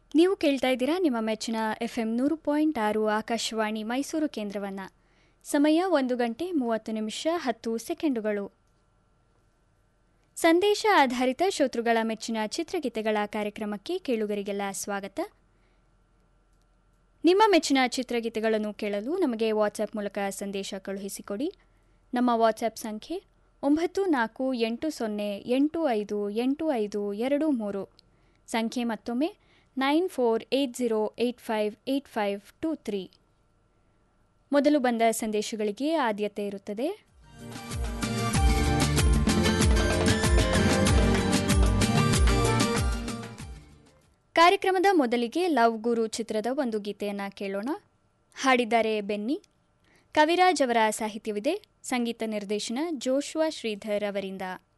ನೀವು ಕೇಳ್ತಾ ಇದ್ದೀರಾ ನಿಮ್ಮ ಮೆಚ್ಚಿನ ಎಫ್ ಎಂ ನೂರು ಪಾಯಿಂಟ್ ಆರು ಆಕಾಶವಾಣಿ ಮೈಸೂರು ಕೇಂದ್ರವನ್ನು ಸಮಯ ಒಂದು ಗಂಟೆ ಮೂವತ್ತು ನಿಮಿಷ ಹತ್ತು ಸೆಕೆಂಡುಗಳು ಸಂದೇಶ ಆಧಾರಿತ ಶ್ರೋತೃಗಳ ಮೆಚ್ಚಿನ ಚಿತ್ರಗೀತೆಗಳ ಕಾರ್ಯಕ್ರಮಕ್ಕೆ ಕೇಳುಗರಿಗೆಲ್ಲ ಸ್ವಾಗತ ನಿಮ್ಮ ಮೆಚ್ಚಿನ ಚಿತ್ರಗೀತೆಗಳನ್ನು ಕೇಳಲು ನಮಗೆ ವಾಟ್ಸ್ಆ್ಯಪ್ ಮೂಲಕ ಸಂದೇಶ ಕಳುಹಿಸಿಕೊಡಿ ನಮ್ಮ ವಾಟ್ಸ್ಆ್ಯಪ್ ಸಂಖ್ಯೆ ಒಂಬತ್ತು ನಾಲ್ಕು ಎಂಟು ಸೊನ್ನೆ ಎಂಟು ಐದು ಎಂಟು ಐದು ಎರಡು ಮೂರು ಸಂಖ್ಯೆ ಮತ್ತೊಮ್ಮೆ nine four eight zero eight five eight five two three ಮೊದಲು ಬಂದ ಸಂದೇಶಗಳಿಗೆ ಆದ್ಯತೆ ಇರುತ್ತದೆ ಕಾರ್ಯಕ್ರಮದ ಮೊದಲಿಗೆ ಲವ್ ಗುರು ಚಿತ್ರದ ಒಂದು ಗೀತೆಯನ್ನು ಕೇಳೋಣ ಹಾಡಿದ್ದಾರೆ ಬೆನ್ನಿ ಕವಿರಾಜ್ ಅವರ ಸಾಹಿತ್ಯವಿದೆ ಸಂಗೀತ ನಿರ್ದೇಶನ ಜೋಶ್ವಾ ಶ್ರೀಧರ್ ಅವರಿಂದ